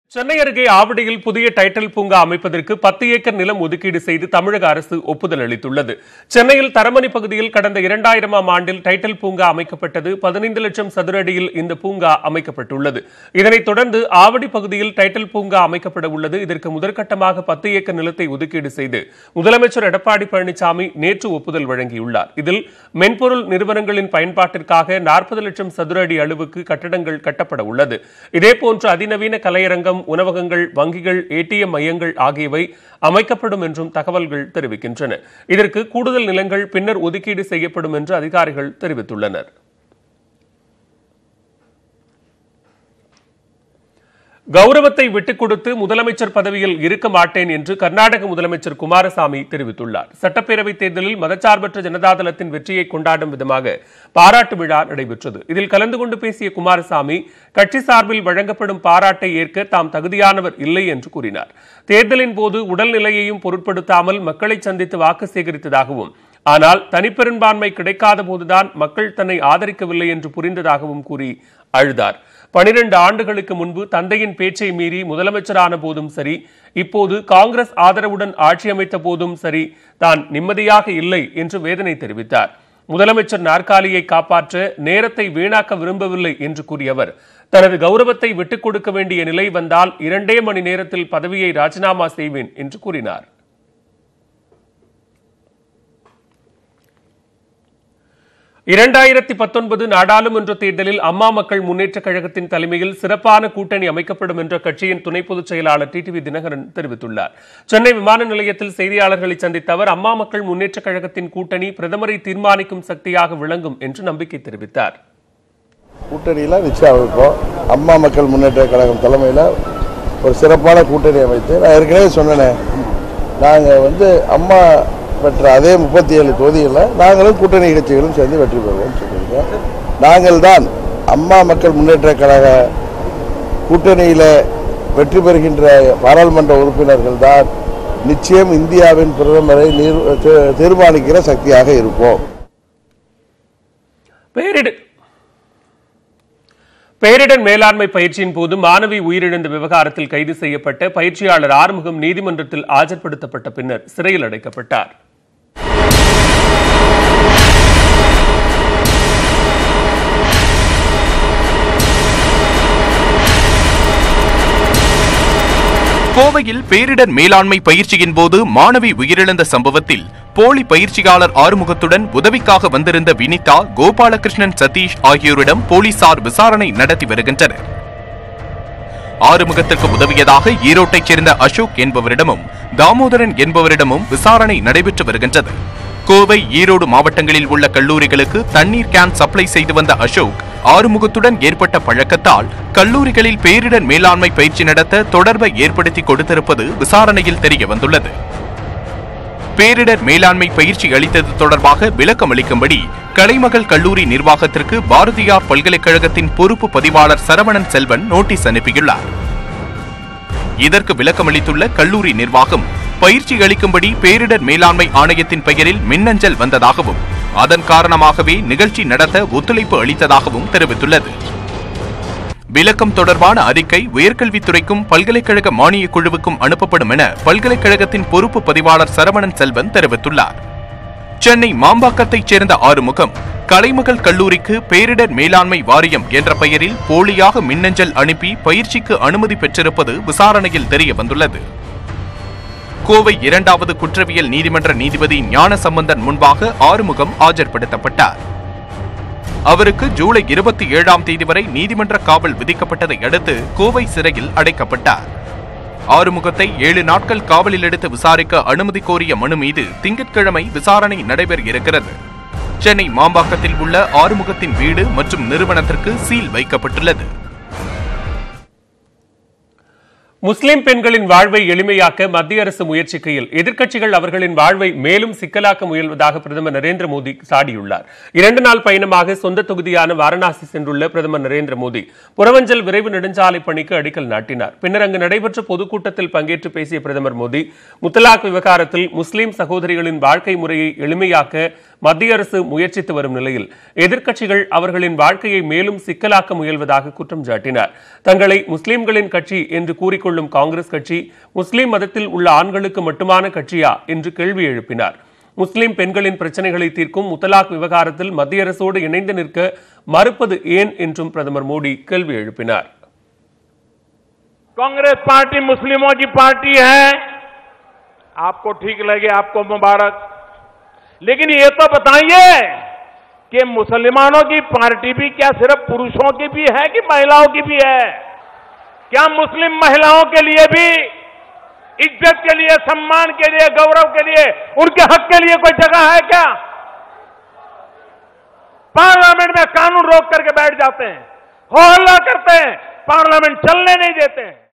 சென்னை அருகே ஆவடியில் புதிய டைட்டில் பூங்கா அமைப்பதற்கு பத்து ஏக்கர் நிலம் ஒதுக்கீடு செய்து தமிழக அரசு ஒப்புதல் அளித்துள்ளது சென்னையில் தரமணி பகுதியில் கடந்த இரண்டாயிரமாம் ஆண்டில் டைட்டில் பூங்கா அமைக்கப்பட்டது பதினைந்து லட்சம் சதுர அடியில் இந்த பூங்கா அமைக்கப்பட்டுள்ளது இதனைத் தொடர்ந்து ஆவடி பகுதியில் டைட்டில் பூங்கா அமைக்கப்பட உள்ளது இதற்கு முதற்கட்டமாக பத்து ஏக்கர் நிலத்தை ஒதுக்கீடு செய்து முதலமைச்சர் எடப்பாடி பழனிசாமி நேற்று ஒப்புதல் வழங்கியுள்ளார் இதில் மென்பொருள் நிறுவனங்களின் பயன்பாட்டிற்காக நாற்பது லட்சம் சதுர அடி அளவுக்கு கட்டடங்கள் கட்டப்பட உள்ளது இதேபோன்று அதிநவீன கலையரங்கம் உணவகங்கள் வங்கிகள் ஏடிஎம் மையங்கள் ஆகியவை அமைக்கப்படும் என்றும் தகவல்கள் தெரிவிக்கின்றன இதற்கு கூடுதல் நிலங்கள் பின்னர் ஒதுக்கீடு செய்யப்படும் என்று அதிகாரிகள் தெரிவித்துள்ளனர் கௌரவத்தை விட்டுக் கொடுத்து முதலமைச்சர் பதவியில் இருக்க மாட்டேன் என்று கர்நாடக முதலமைச்சர் குமாரசாமி தெரிவித்துள்ளார் சட்டப்பேரவைத் தேர்தலில் மதச்சார்பற்ற ஜனதாதளத்தின் வெற்றியை கொண்டாடும் விதமாக பாராட்டு விழா நடைபெற்றது இதில் கலந்து கொண்டு பேசிய குமாரசாமி கட்சி சார்பில் வழங்கப்படும் பாராட்டை ஏற்க தாம் தகுதியானவர் இல்லை என்று கூறினார் தேர்தலின் போது உடல்நிலையையும் பொருட்படுத்தாமல் மக்களை சந்தித்து வாக்கு சேகரித்ததாகவும் ஆனால் தனிப்பெரும்பான்மை கிடைக்காத போதுதான் மக்கள் தன்னை ஆதரிக்கவில்லை என்று புரிந்ததாகவும் கூறி அழுதார் பனிரெண்டு ஆண்டுகளுக்கு முன்பு தந்தையின் பேச்சை மீறி முதலமைச்சரான போதும் சரி இப்போது காங்கிரஸ் ஆதரவுடன் ஆட்சி அமைத்த போதும் சரி தான் நிம்மதியாக இல்லை என்று வேதனை தெரிவித்தார் முதலமைச்சர் நாற்காலியை காப்பாற்ற நேரத்தை வீணாக்க விரும்பவில்லை என்று கூறிய அவர் தனது கௌரவத்தை விட்டுக் கொடுக்க வேண்டிய நிலை வந்தால் இரண்டே மணி நேரத்தில் பதவியை ராஜினாமா செய்வேன் என்று கூறினார் இரண்டாயிரத்தி பத்தொன்பது நாடாளுமன்ற தேர்தலில் அம்மா மக்கள் முன்னேற்றக் கழகத்தின் தலைமையில் சிறப்பான கூட்டணி அமைக்கப்படும் என்ற கட்சியின் துணை பொதுச் செயலாளர் டிடிவி தினகரன் தெரிவித்துள்ளார் சென்னை விமான நிலையத்தில் செய்தியாளர்களை சந்தித்த அவர் அம்மா மக்கள் முன்னேற்றக் கழகத்தின் கூட்டணி பிரதமரை தீர்மானிக்கும் சக்தியாக விளங்கும் என்று நம்பிக்கை தெரிவித்தார் கூட்டணியில் நிச்சயம் அமைப்போம் அம்மா மக்கள் முன்னேற்ற கழகம் தலைமையில் ஒரு சிறப்பான கூட்டணி அமைத்து நான் ஏற்கனவே சொன்னேனே நாங்கள் வந்து அம்மா பெற்ற அதே முப்பத்தி ஏழு தொகுதிகளில் நாங்களும் கூட்டணி கட்சிகளும் சேர்ந்து வெற்றி பெறுவோம்னு சொல்லியிருக்கோம் நாங்கள் தான் அம்மா மக்கள் முன்னேற்ற கழக கூட்டணியில் வெற்றி பெறுகின்ற பாராளுமன்ற உறுப்பினர்கள் தான் நிச்சயம் இந்தியாவின் பிரதமரை நீர் தீ- தீர்மானிக்கிற சக்தியாக இருப்போம் பேரிட பேரிடர் மேலாண்மை பயிற்சியின் போது மாணவி உயிரிழந்த விவகாரத்தில் கைது செய்யப்பட்ட பயிற்சியாளர் ஆறுமுகம் நீதிமன்றத்தில் ஆஜர்படுத்தப்பட்ட பின்னர் சிறையில் அடைக்கப்பட்டார் கோவையில் பேரிடர் மேலாண்மை பயிற்சியின் போது மாணவி உயிரிழந்த சம்பவத்தில் போலி பயிற்சியாளர் ஆறுமுகத்துடன் உதவிக்காக வந்திருந்த வினிதா கோபாலகிருஷ்ணன் சதீஷ் ஆகியோரிடம் போலீசார் விசாரணை நடத்தி வருகின்றனர் ஆறுமுகத்திற்கு உதவியதாக ஈரோட்டைச் சேர்ந்த அசோக் என்பவரிடமும் தாமோதரன் என்பவரிடமும் விசாரணை நடைபெற்று வருகின்றது கோவை ஈரோடு மாவட்டங்களில் உள்ள கல்லூரிகளுக்கு தண்ணீர் கேன் சப்ளை செய்து வந்த அசோக் ஆறுமுகத்துடன் ஏற்பட்ட பழக்கத்தால் கல்லூரிகளில் பேரிடர் மேலாண்மை பயிற்சி நடத்த தொடர்பை ஏற்படுத்தி கொடுத்திருப்பது விசாரணையில் தெரிய வந்துள்ளது பேரிடர் மேலாண்மை பயிற்சி அளித்தது தொடர்பாக விளக்கம் அளிக்கும்படி கலைமகள் கல்லூரி நிர்வாகத்திற்கு பாரதியார் பல்கலைக்கழகத்தின் பொறுப்பு பதிவாளர் சரவணன் செல்வன் நோட்டீஸ் அனுப்பியுள்ளார் இதற்கு விளக்கமளித்துள்ள கல்லூரி நிர்வாகம் பயிற்சி அளிக்கும்படி பேரிடர் மேலாண்மை ஆணையத்தின் பெயரில் மின்னஞ்சல் வந்ததாகவும் அதன் காரணமாகவே நிகழ்ச்சி நடத்த ஒத்துழைப்பு அளித்ததாகவும் தெரிவித்துள்ளது விளக்கம் தொடர்பான அறிக்கை உயர்கல்வித்துறைக்கும் பல்கலைக்கழக மானியக் குழுவுக்கும் அனுப்பப்படும் என பல்கலைக்கழகத்தின் பொறுப்பு பதிவாளர் சரவணன் செல்வன் தெரிவித்துள்ளார் சென்னை மாம்பாக்கத்தைச் சேர்ந்த ஆறுமுகம் கலைமகள் கல்லூரிக்கு பேரிடர் மேலாண்மை வாரியம் என்ற பெயரில் போலியாக மின்னஞ்சல் அனுப்பி பயிற்சிக்கு அனுமதி பெற்றிருப்பது விசாரணையில் தெரிய வந்துள்ளது கோவை இரண்டாவது குற்றவியல் நீதிமன்ற நீதிபதி ஞானசம்பந்தன் முன்பாக ஆறுமுகம் ஆஜர்படுத்தப்பட்டார் அவருக்கு ஜூலை இருபத்தி ஏழாம் தேதி வரை நீதிமன்ற காவல் விதிக்கப்பட்டதை அடுத்து கோவை சிறையில் அடைக்கப்பட்டார் ஆறுமுகத்தை ஏழு நாட்கள் காவலில் எடுத்து விசாரிக்க அனுமதி கோரிய மனு மீது திங்கட்கிழமை விசாரணை நடைபெற இருக்கிறது சென்னை மாம்பாக்கத்தில் உள்ள ஆறுமுகத்தின் வீடு மற்றும் நிறுவனத்திற்கு சீல் வைக்கப்பட்டுள்ளது முஸ்லிம் பெண்களின் வாழ்வை எளிமையாக்க மத்திய அரசு முயற்சிக்கையில் எதிர்க்கட்சிகள் அவர்களின் வாழ்வை மேலும் சிக்கலாக்க முயல்வதாக பிரதமர் நரேந்திர மோடி சாடியுள்ளார் இரண்டு நாள் பயணமாக சொந்த தொகுதியான வாரணாசி சென்றுள்ள பிரதமர் நரேந்திர மோடி புறவஞ்சல் விரைவு நெடுஞ்சாலை பணிக்கு அடிக்கல் நாட்டினார் பின்னர் அங்கு நடைபெற்ற பொதுக்கூட்டத்தில் பங்கேற்று பேசிய பிரதமர் மோடி முத்தலாக் விவகாரத்தில் முஸ்லிம் சகோதரிகளின் வாழ்க்கை முறையை எளிமையாக்க மத்திய அரசு முயற்சித்து வரும் நிலையில் எதிர்க்கட்சிகள் அவர்களின் வாழ்க்கையை மேலும் சிக்கலாக்க முயல்வதாக குற்றம் சாட்டினார் தங்களை முஸ்லிம்களின் கட்சி என்று கூறிக்கொள்ளும் காங்கிரஸ் கட்சி முஸ்லிம் மதத்தில் உள்ள ஆண்களுக்கு மட்டுமான கட்சியா என்று கேள்வி எழுப்பினார் முஸ்லிம் பெண்களின் பிரச்சனைகளை தீர்க்கும் முத்தலாக் விவகாரத்தில் மத்திய அரசோடு இணைந்து நிற்க மறுப்பது ஏன் என்றும் பிரதமர் மோடி கேள்வி எழுப்பினார் कांग्रेस पार्टी मुस्लिमों की पार्टी है आपको ठीक लगे आपको मुबारक लेकिन ये तो बताइए कि मुसलमानों की पार्टी भी क्या सिर्फ पुरुषों की भी है कि महिलाओं की भी है क्या मुस्लिम महिलाओं के लिए भी इज्जत के लिए सम्मान के लिए गौरव के लिए उनके हक के लिए कोई जगह है क्या पार्लियामेंट में कानून रोक करके बैठ जाते हैं हो हल्ला करते हैं पार्लियामेंट चलने नहीं देते हैं